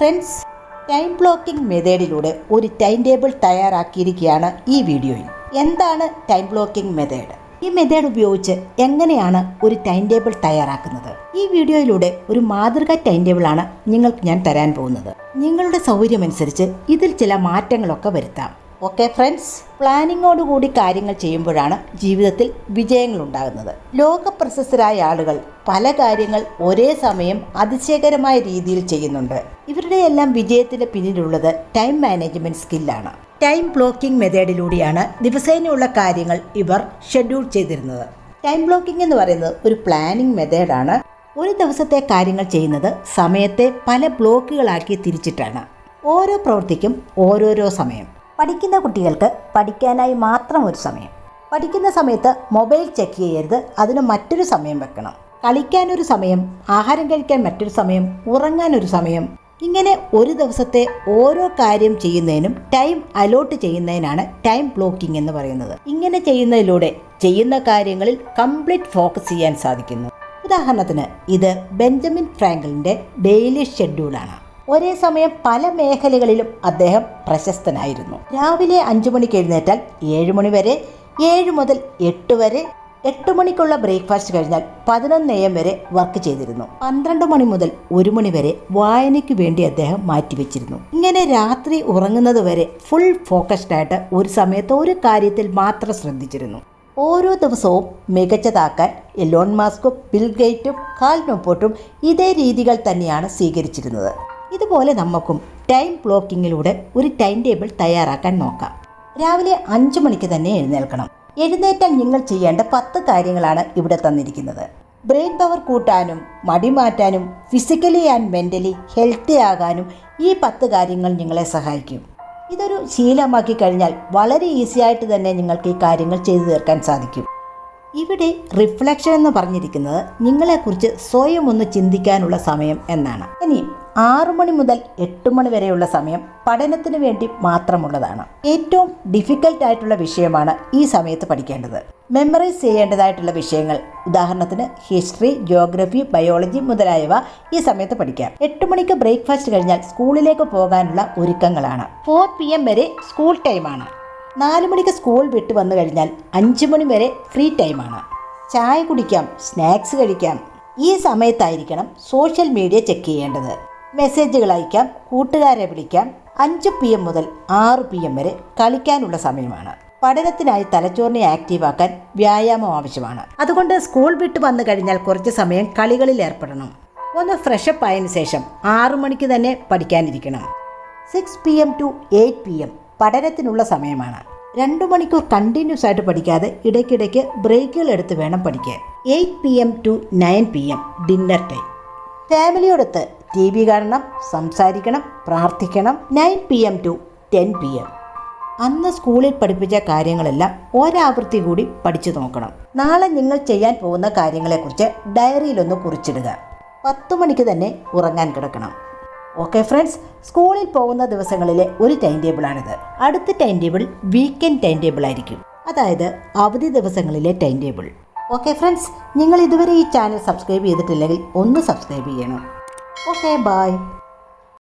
friends time blocking മെത്തേഡിലൂടെ ഒരു time table തയ്യാറാക്കിയിരിക്കുകയാണ് ഈ വീഡിയോയിൽ എന്താണ് ടൈം ബ്ലോക്കിംഗ് മെത്തേഡ് ഈ മെത്തേഡ് ഉപയോഗിച്ച് എങ്ങനെയാണ് ഒരു ടൈം ടേബിൾ തയ്യാറാക്കുന്നത് ഈ വീഡിയോയിലൂടെ ഒരു മാതൃക ടൈം ടേബിളാണ് നിങ്ങൾക്ക് ഞാൻ തരാൻ പോകുന്നത് നിങ്ങളുടെ സൗകര്യമനുസരിച്ച് ഇതിൽ ചില മാറ്റങ്ങളൊക്കെ വരുത്താം ഓക്കെ ഫ്രണ്ട്സ് പ്ലാനിങ്ങോടുകൂടി കാര്യങ്ങൾ ചെയ്യുമ്പോഴാണ് ജീവിതത്തിൽ വിജയങ്ങൾ ഉണ്ടാകുന്നത് ലോക പ്രശസ്തരായ ആളുകൾ പല കാര്യങ്ങൾ ഒരേ സമയം അതിശയകരമായ രീതിയിൽ ചെയ്യുന്നുണ്ട് ഇവരുടെ എല്ലാം വിജയത്തിന് പിന്നിലുള്ളത് ടൈം മാനേജ്മെന്റ് സ്കില്ലാണ് ടൈം ബ്ലോക്കിംഗ് മെത്തേഡിലൂടെയാണ് ദിവസേനയുള്ള കാര്യങ്ങൾ ഇവർ ഷെഡ്യൂൾ ചെയ്തിരുന്നത് ടൈം ബ്ലോക്കിംഗ് എന്ന് പറയുന്നത് ഒരു പ്ലാനിംഗ് മെത്തേഡാണ് ഒരു ദിവസത്തെ കാര്യങ്ങൾ ചെയ്യുന്നത് സമയത്തെ പല ബ്ലോക്കുകളാക്കി തിരിച്ചിട്ടാണ് ഓരോ പ്രവൃത്തിക്കും ഓരോരോ സമയം പഠിക്കുന്ന കുട്ടികൾക്ക് പഠിക്കാനായി മാത്രം ഒരു സമയം പഠിക്കുന്ന സമയത്ത് മൊബൈൽ ചെക്ക് ചെയ്യരുത് അതിന് മറ്റൊരു സമയം വെക്കണം കളിക്കാനൊരു സമയം ആഹാരം കഴിക്കാൻ മറ്റൊരു സമയം ഉറങ്ങാനൊരു സമയം ഇങ്ങനെ ഒരു ദിവസത്തെ ഓരോ കാര്യം ചെയ്യുന്നതിനും ടൈം അലോട്ട് ചെയ്യുന്നതിനാണ് ടൈം ബ്ലോക്കിംഗ് എന്ന് പറയുന്നത് ഇങ്ങനെ ചെയ്യുന്നതിലൂടെ ചെയ്യുന്ന കാര്യങ്ങളിൽ കംപ്ലീറ്റ് ഫോക്കസ് ചെയ്യാൻ സാധിക്കുന്നു ഉദാഹരണത്തിന് ഇത് ബെഞ്ചമിൻ ഫ്രാങ്കലിൻ്റെ ഡെയിലി ഷെഡ്യൂളാണ് ഒരേ സമയം പല മേഖലകളിലും അദ്ദേഹം പ്രശസ്തനായിരുന്നു രാവിലെ അഞ്ചു മണിക്ക് എഴുന്നേറ്റാൽ ഏഴ് മണി വരെ ഏഴ് മുതൽ എട്ട് വരെ എട്ട് മണിക്കുള്ള ബ്രേക്ക്ഫാസ്റ്റ് കഴിഞ്ഞാൽ പതിനൊന്ന് എം വരെ വർക്ക് ചെയ്തിരുന്നു പന്ത്രണ്ട് മണി മുതൽ ഒരു മണി വരെ വായനയ്ക്ക് വേണ്ടി അദ്ദേഹം മാറ്റിവെച്ചിരുന്നു ഇങ്ങനെ രാത്രി ഉറങ്ങുന്നത് വരെ ഫുൾ ഫോക്കസ്ഡ് ആയിട്ട് ഒരു സമയത്ത് ഒരു കാര്യത്തിൽ മാത്രം ശ്രദ്ധിച്ചിരുന്നു ഓരോ ദിവസവും മികച്ചതാക്കാൻ എലോൺ മാസ്കും ബിൽ ഗേറ്റും കാൽ നൊപ്പോട്ടും ഇതേ രീതികൾ തന്നെയാണ് സ്വീകരിച്ചിരുന്നത് ഇതുപോലെ നമുക്കും ടൈം ബ്ലോക്കിങ്ങിലൂടെ ഒരു ടൈം ടേബിൾ തയ്യാറാക്കാൻ നോക്കാം രാവിലെ അഞ്ചു മണിക്ക് തന്നെ എഴുന്നേൽക്കണം എഴുന്നേറ്റാൽ നിങ്ങൾ ചെയ്യേണ്ട പത്ത് കാര്യങ്ങളാണ് ഇവിടെ തന്നിരിക്കുന്നത് ബ്രെയിൻ പവർ കൂട്ടാനും മടി മാറ്റാനും ഫിസിക്കലി ആൻഡ് മെൻ്റലി ഹെൽത്തി ആകാനും ഈ പത്ത് കാര്യങ്ങൾ നിങ്ങളെ സഹായിക്കും ഇതൊരു ശീലമാക്കി കഴിഞ്ഞാൽ വളരെ ഈസി ആയിട്ട് തന്നെ നിങ്ങൾക്ക് ഈ കാര്യങ്ങൾ ചെയ്തു തീർക്കാൻ സാധിക്കും ഇവിടെ റിഫ്ലക്ഷൻ എന്ന് പറഞ്ഞിരിക്കുന്നത് നിങ്ങളെക്കുറിച്ച് സ്വയം ഒന്ന് ചിന്തിക്കാനുള്ള സമയം എന്നാണ് ഇനി ആറു മണി മുതൽ എട്ട് മണി വരെയുള്ള സമയം പഠനത്തിന് വേണ്ടി മാത്രമുള്ളതാണ് ഏറ്റവും ഡിഫിക്കൽട്ട് ആയിട്ടുള്ള വിഷയമാണ് ഈ സമയത്ത് പഠിക്കേണ്ടത് മെമ്മറൈസ് ചെയ്യേണ്ടതായിട്ടുള്ള വിഷയങ്ങൾ ഉദാഹരണത്തിന് ഹിസ്റ്ററി ജോഗ്രഫി ബയോളജി മുതലായവ ഈ സമയത്ത് പഠിക്കാം എട്ട് മണിക്ക് ബ്രേക്ക്ഫാസ്റ്റ് കഴിഞ്ഞാൽ സ്കൂളിലേക്ക് പോകാനുള്ള ഒരുക്കങ്ങളാണ് ഫോർ പി എം വരെ സ്കൂൾ ടൈമാണ് നാല് മണിക്ക് സ്കൂൾ വിട്ട് വന്നു കഴിഞ്ഞാൽ അഞ്ച് മണി വരെ ഫ്രീ ടൈമാണ് ചായ കുടിക്കാം സ്നാക്സ് കഴിക്കാം ഈ സമയത്തായിരിക്കണം സോഷ്യൽ മീഡിയ ചെക്ക് ചെയ്യേണ്ടത് മെസ്സേജുകൾ അയക്കാം കൂട്ടുകാരെ വിളിക്കാം അഞ്ച് പി എം മുതൽ ആറ് പി എം വരെ കളിക്കാനുള്ള സമയമാണ് പഠനത്തിനായി തലച്ചോറിനെ ആക്റ്റീവാക്കാൻ വ്യായാമം ആവശ്യമാണ് അതുകൊണ്ട് സ്കൂൾ വിട്ട് വന്നു കഴിഞ്ഞാൽ കുറച്ച് സമയം കളികളിൽ ഏർപ്പെടണം ഒന്ന് ഫ്രഷപ്പ് ആയതിനു ശേഷം ആറു മണിക്ക് തന്നെ പഠിക്കാനിരിക്കണം six P M to eight P M പഠനത്തിനുള്ള സമയമാണ് രണ്ടു മണിക്കൂർ കണ്ടിന്യൂസ് ആയിട്ട് പഠിക്കാതെ ഇടയ്ക്കിടയ്ക്ക് ബ്രേക്കുകൾ എടുത്ത് വേണം പഠിക്കാൻ eight P M to nine P M dinner time ഫാമിലിയോടൊത്ത് ടി വി കാണണം സംസാരിക്കണം പ്രാർത്ഥിക്കണം nine P M to ten P M അന്ന് സ്കൂളിൽ പഠിപ്പിച്ച കാര്യങ്ങളെല്ലാം ഒരാവൃത്തി കൂടി പഠിച്ചു നോക്കണം നാളെ നിങ്ങൾ ചെയ്യാൻ പോകുന്ന കാര്യങ്ങളെക്കുറിച്ച് ഡയറിയിലൊന്ന് കുറിച്ചിടുക പത്ത് മണിക്ക് തന്നെ ഉറങ്ങാൻ കിടക്കണം ഓക്കെ ഫ്രണ്ട്സ് സ്കൂളിൽ പോകുന്ന ദിവസങ്ങളിലെ ഒരു ടൈം ടേബിളാണിത് അടുത്ത time table weekend time table ആയിരിക്കും അതായത് അവധി ദിവസങ്ങളിലെ ടൈം ടേബിൾ ഓക്കെ ഫ്രണ്ട്സ് നിങ്ങൾ ഇതുവരെ ഈ ചാനൽ സബ്സ്ക്രൈബ് ചെയ്തിട്ടില്ലെങ്കിൽ ഒന്ന് സബ്സ്ക്രൈബ് ചെയ്യണം ഓക്കെ ബായ്